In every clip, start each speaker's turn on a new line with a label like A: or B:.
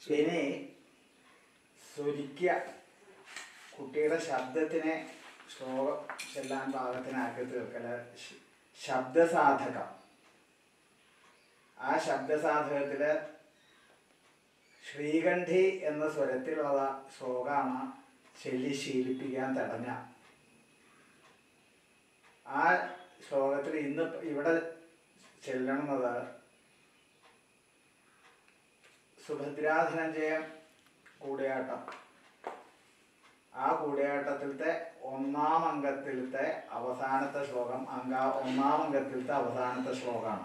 A: ഇനി സ്വരിക്കുക കുട്ടിയുടെ ശബ്ദത്തിനെ ശ്ലോകം ചെല്ലാൻ പാകത്തിനാക്കി തീർക്കല ശ- ശബ്ദസാധകം ആ ശബ്ദസാധകത്തില് ശ്രീകണ്ഠി എന്ന സ്വരത്തിലുള്ള ശ്ലോകമാണ് ചൊല്ലി ശീലിപ്പിക്കാൻ തടഞ്ഞ ആ ശ്ലോകത്തിൽ ഇന്ന് ഇവിടെ ചെല്ലണത് സുഭദ്രാധനഞ്ജയം കൂടിയാട്ടം ആ കൂടിയാട്ടത്തിലത്തെ ഒന്നാം അംഗത്തിലത്തെ അവസാനത്തെ ശ്ലോകം അങ്ക ഒന്നാം അംഗത്തിലത്തെ അവസാനത്തെ ശ്ലോകമാണ്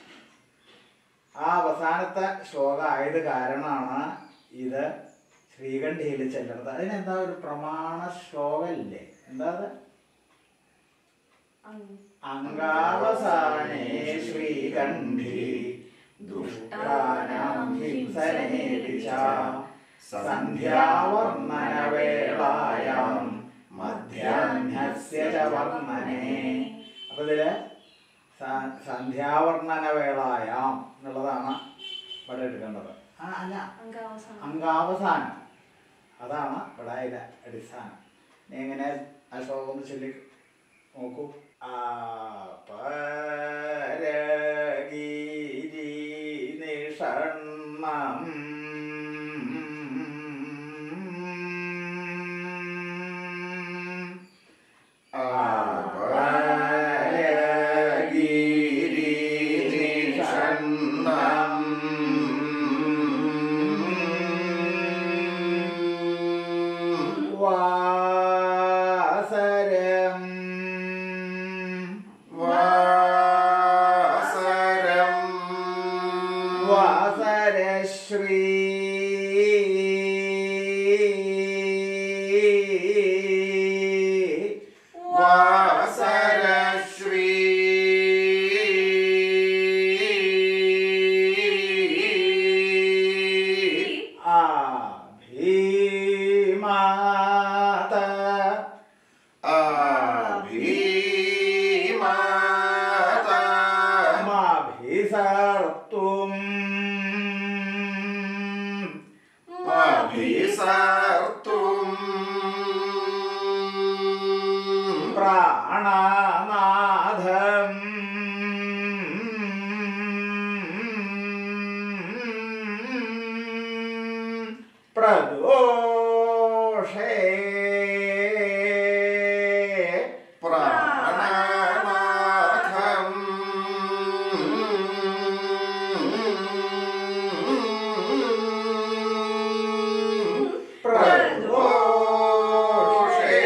A: ആ അവസാനത്തെ ശ്ലോകം ആയത് കാരണമാണ് ഇത് ശ്രീകണ്ഠിയിൽ ചെല്ലുന്നത് അതിനെന്താ ഒരു പ്രമാണ ശ്ലോകമില്ലേ എന്താ അത് അംഗാവസാനേ ശ്രീകണ്ഠി ദുഷ്ടാനാം ഹിംസനേതി ച സന്ധ്യാവർണ്ണനവേളായാം മധ്യാഹ്നസ്യ ച വർണ്ണനേ അപ്പൊ ഇതില് സ- സന്ധ്യാവർണ്ണനവേളായാം എന്നുള്ളതാണ് ഇവിടെ എടുക്കേണ്ടത് ആ അല്ല
B: അംഗാവസാനം
A: അംഗാവസാനം അതാണ് ഇവിടെ അതിന്റെ അടിസ്ഥാനം ഇനി എങ്ങനെ ആ ശ്ലോകം ഒന്ന് ചൊല്ലി നോക്കൂ ആ പരഗിരി നിഷണ്ണം ആ പരഗിരി നിഷണ്ണം വാസരം
C: വാസരം
A: വാസരശ്രീ
C: വാസരശ്രീ
A: അഭിമാത
C: അഭിമാത
A: മഭിസർത്തും
C: അഭിസർത്തും
A: പ്രാണനാഥം പ്രദോഷേ
C: പ്രാണനാഥം പ്രദോഷേ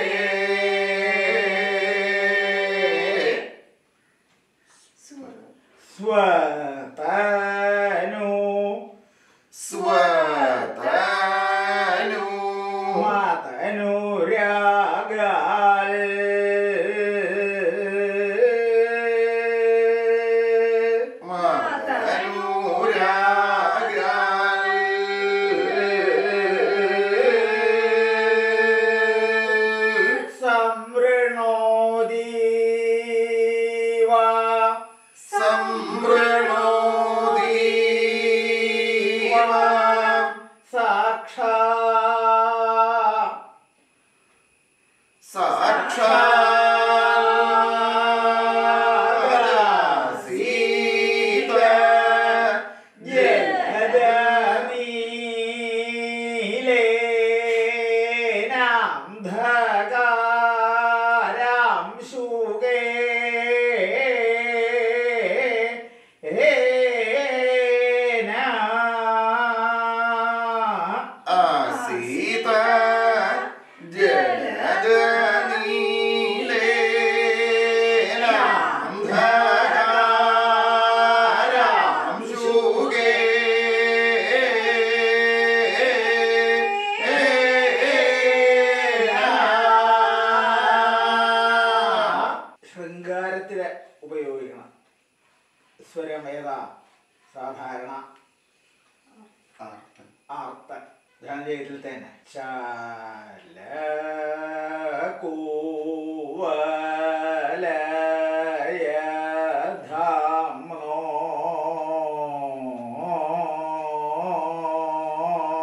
A: സ്വതനു
C: സ്വതനു
A: മതനുരാഗാൽ സംവൃണോദി വാ സാക്ഷാ ജലനീലേനാംധകാരാം ശുഗേ
C: സീത ജലനീലേനാംധകാരാം ശുഗേ
A: ശൃംഗാരത്തില് ഉപയോഗിക്കണം സ്വരമേത സാധാരണ ആർത്ത ധ്യാനജയത്തിൽ തന്നെ ചാല കൂവലയ ധാമ്നോ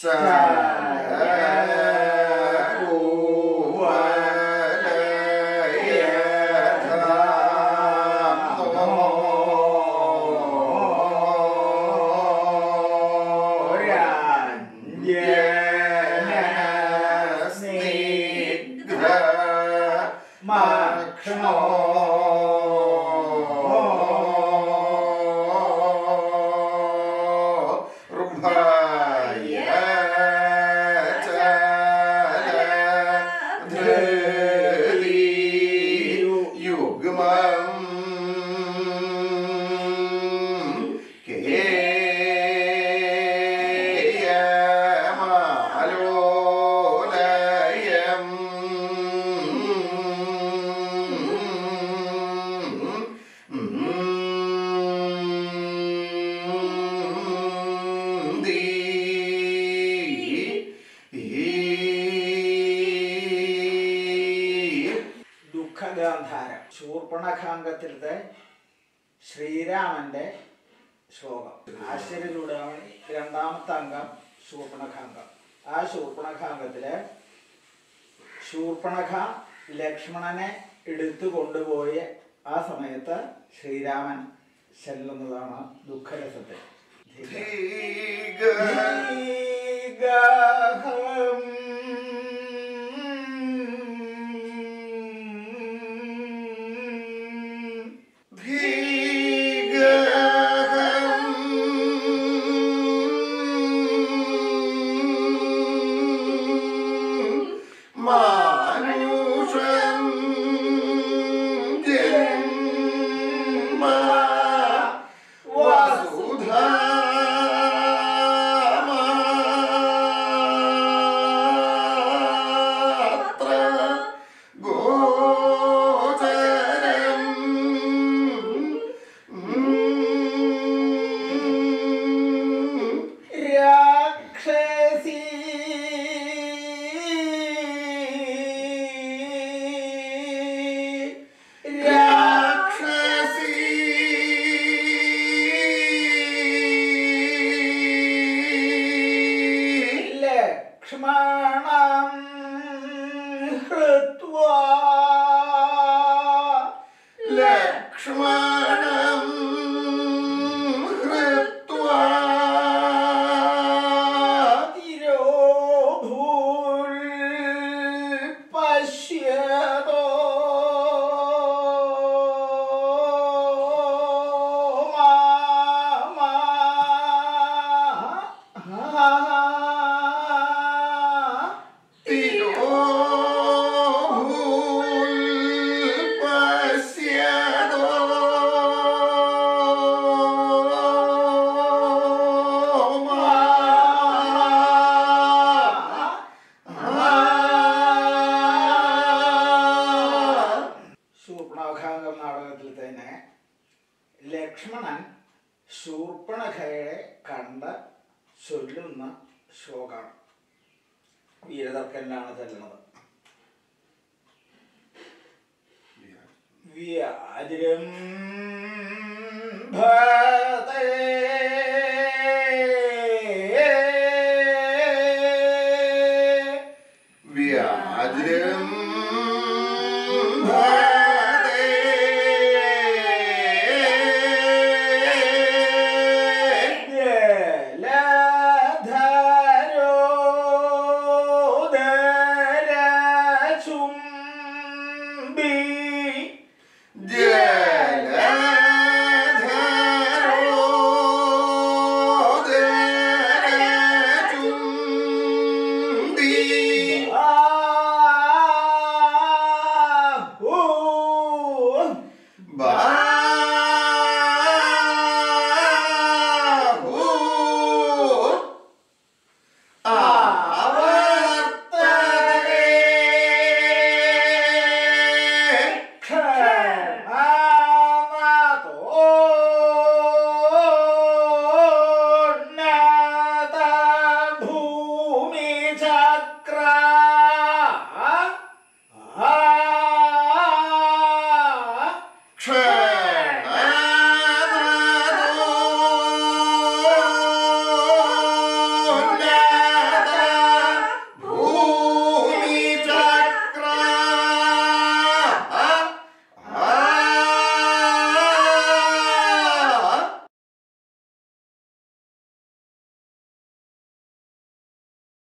A: ദുഃഖഗാന്ധാരം ശൂർപ്പണഖാംഗത്തിലത്തെ ശ്രീരാമന്റെ ശ്ലോകം ആശ്ചര്യചൂടാമണി രണ്ടാമത്തെ അംഗം ശൂർപ്പണഖാംഗം ആ ശൂർപ്പണഖാംഗത്തില് ശൂർപ്പണഖ ലക്ഷ്മണനെ എടുത്തു കൊണ്ടുപോയ ആ സമയത്ത് ശ്രീരാമൻ ചെല്ലുന്നതാണ് ദുഃഖരസത്തിൽ ധീഗഹം
C: മാനുഷം ജന്മ വസുധാമാത്ര ഗോചരം
A: രാക്ഷസി
C: രാക്ഷസീ
A: ലക്ഷ്മണം ഹൃത്വാ
C: ലക്ഷ്മണം ഹൃത്വാ
A: തിരോഭൂൽ പശ്യതോ
C: തിരോഭൂൽ പശ്യതോ
A: ശൂർപ്പണഖാംഗം നാടകത്തിൽ തന്നെ ലക്ഷ്മണൻ ശൂർപ്പണഖയെ കണ്ട് ചൊല്ലുന്ന ശ്ലോകാണ് വീരതർക്കനിലാണ് ചെല്ലുന്നത് വ്യാജരം ഭതേ
C: വ്യാജ്രം ഭരതേ ജലധരോദരചുംബി
A: ആ